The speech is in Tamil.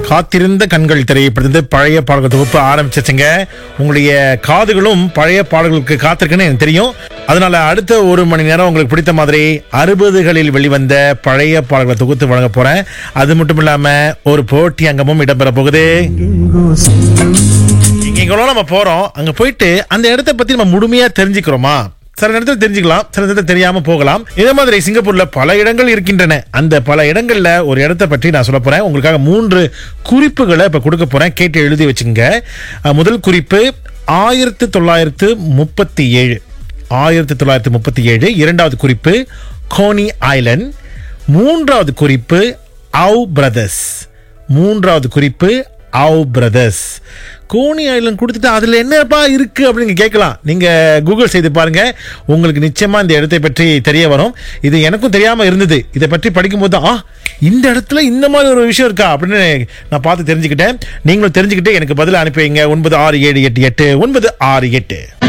காத்திருந்த கண்கள் திரைப்படத்து பழைய பாடல்கள் தொகுப்பு ஆரம்பிச்சிச்சுங்க உங்களுடைய காதுகளும் பழைய பாடல்களுக்கு காத்திருக்குன்னு எனக்கு தெரியும் அதனால அடுத்த ஒரு மணி நேரம் உங்களுக்கு பிடித்த மாதிரி அறுபதுகளில் வெளிவந்த பழைய பாடல்களை தொகுத்து வழங்க போறேன் அது மட்டும் இல்லாம ஒரு போட்டி அங்கமும் இடம்பெற போகுது இங்கெல்லாம் நம்ம போறோம் அங்க போயிட்டு அந்த இடத்த பத்தி நம்ம முழுமையா தெரிஞ்சுக்கிறோமா சில நேரத்தில் தெரிஞ்சுக்கலாம் சில நேரத்தில் தெரியாம போகலாம் இதே மாதிரி சிங்கப்பூர்ல பல இடங்கள் இருக்கின்றன அந்த பல இடங்கள்ல ஒரு இடத்தை பற்றி நான் சொல்ல போறேன் உங்களுக்காக மூன்று குறிப்புகளை இப்ப கொடுக்க போறேன் கேட்டு எழுதி வச்சுங்க அஹ், முதல் குறிப்பு ஆயிரத்தி தொள்ளாயிரத்து முப்பத்தி ஏழு ஆயிரத்தி தொள்ளாயிரத்தி முப்பத்தி ஏழு இரண்டாவது குறிப்பு கோனி ஐலண்ட் மூன்றாவது குறிப்பு அவு பிரதர்ஸ் மூன்றாவது குறிப்பு அவு பிரதர்ஸ் கோனி ஐலண்ட் கொடுத்துட்டு அதுல என்னப்பா இருக்கு அப்படின்னு நீங்க கேட்கலாம் நீங்க கூகுள் செய்து பாருங்க உங்களுக்கு நிச்சயமா இந்த இடத்தை பற்றி தெரிய வரும் இது எனக்கும் தெரியாம இருந்தது இதை பற்றி படிக்கும்போது ஆ இந்த இடத்துல இந்த மாதிரி ஒரு விஷயம் இருக்கா அப்படின்னு நான் பார்த்து தெரிஞ்சுக்கிட்டேன் நீங்களும் தெரிஞ்சுக்கிட்டு எனக்கு பதில் அனுப்பி வைங்க ஒன்பது ஆறு ஏழு எட்டு எட்டு ஒன்பது ஆறு எட்டு